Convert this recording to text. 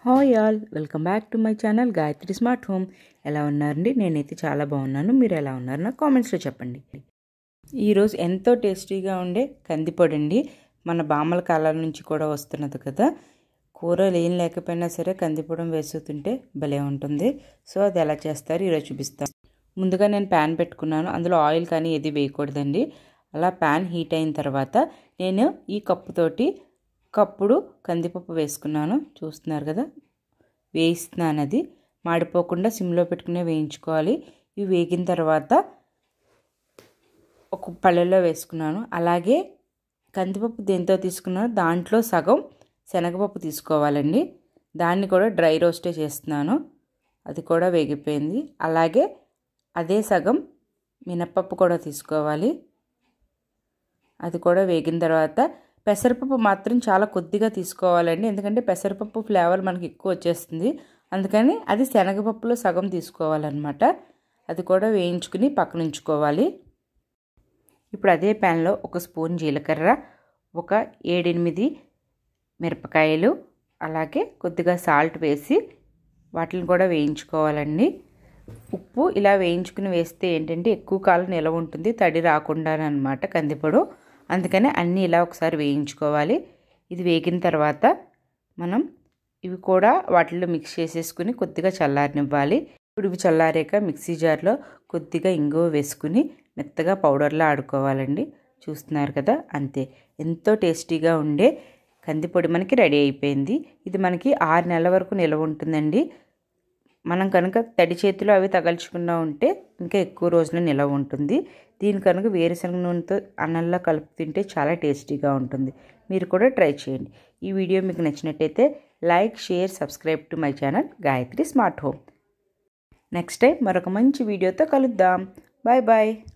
hi all welcome back to my channel Gayatri smart home ఎలా ఉన్నారండి నేనైతే చాలా బాగున్నాను మీరు ఎలా ఉన్నారు నాకు కామెంట్స్లో చెప్పండి ఈరోజు ఎంతో టేస్టీగా ఉండే కందిపొడి అండి మన బామ్మల కాలాల నుంచి కూడా వస్తున్నది కదా కూరలు ఏం లేకపోయినా సరే కందిపొడం వేసుతుంటే భలే ఉంటుంది సో అది ఎలా చేస్తారు ఈరోజు చూపిస్తాను ముందుగా నేను ప్యాన్ పెట్టుకున్నాను అందులో ఆయిల్ కానీ ఏది వేయకూడదండి అలా ప్యాన్ హీట్ అయిన తర్వాత నేను ఈ కప్పుతోటి కప్పుడు కందిపప్పు వేసుకున్నాను చూస్తున్నారు కదా వేయిస్తున్నాను అది మాడిపోకుండా సిమ్లో పెట్టుకునే వేయించుకోవాలి ఇవి వేగిన తర్వాత ఒక పళ్ళెలో వేసుకున్నాను అలాగే కందిపప్పు దేంతో తీసుకున్నాను దాంట్లో సగం శనగపప్పు తీసుకోవాలండి దాన్ని కూడా డ్రై రోస్టే చేస్తున్నాను అది కూడా వేగిపోయింది అలాగే అదే సగం మినప్పప్పు కూడా తీసుకోవాలి అది కూడా వేగిన తర్వాత పెసరపప్పు మాత్రం చాలా కొద్దిగా తీసుకోవాలండి ఎందుకంటే పెసరపప్పు ఫ్లేవర్ మనకి ఎక్కువ వచ్చేస్తుంది అందుకని అది శనగపప్పులో సగం తీసుకోవాలన్నమాట అది కూడా వేయించుకుని పక్కన ఉంచుకోవాలి ఇప్పుడు అదే ప్యాన్లో ఒక స్పూన్ జీలకర్ర ఒక ఏడెనిమిది మిరపకాయలు అలాగే కొద్దిగా సాల్ట్ వేసి వాటిని కూడా వేయించుకోవాలండి ఉప్పు ఇలా వేయించుకుని వేస్తే ఏంటంటే ఎక్కువ కాలం నిలవ ఉంటుంది తడి రాకుండా అనమాట కందిపొడు అందుకని అన్నీ ఇలా ఒకసారి వేయించుకోవాలి ఇది వేగిన తర్వాత మనం ఇవి కూడా వాటిల్లో మిక్స్ చేసేసుకుని కొద్దిగా చల్లారనివ్వాలి ఇప్పుడు ఇవి చల్లారాక మిక్సీ జార్లో కొద్దిగా ఇంగువ వేసుకుని మెత్తగా పౌడర్లా ఆడుకోవాలండి చూస్తున్నారు కదా అంతే ఎంతో టేస్టీగా ఉండే కందిపొడి మనకి రెడీ అయిపోయింది ఇది మనకి ఆరు నెలల వరకు నిల్వ ఉంటుందండి మనం కనుక తడి చేతిలో అవి తగల్చుకున్నా ఉంటే ఇంకా ఎక్కువ రోజులు నిలవ ఉంటుంది దీని కనుక వేరుశనగ నూనెతో అన్నంలో కలుపు తింటే చాలా టేస్టీగా ఉంటుంది మీరు కూడా ట్రై చేయండి ఈ వీడియో మీకు నచ్చినట్టయితే like share subscribe to my channel Gayatri smart home next time మరొక మంచి వీడియోతో కలుద్దాం బాయ్ బాయ్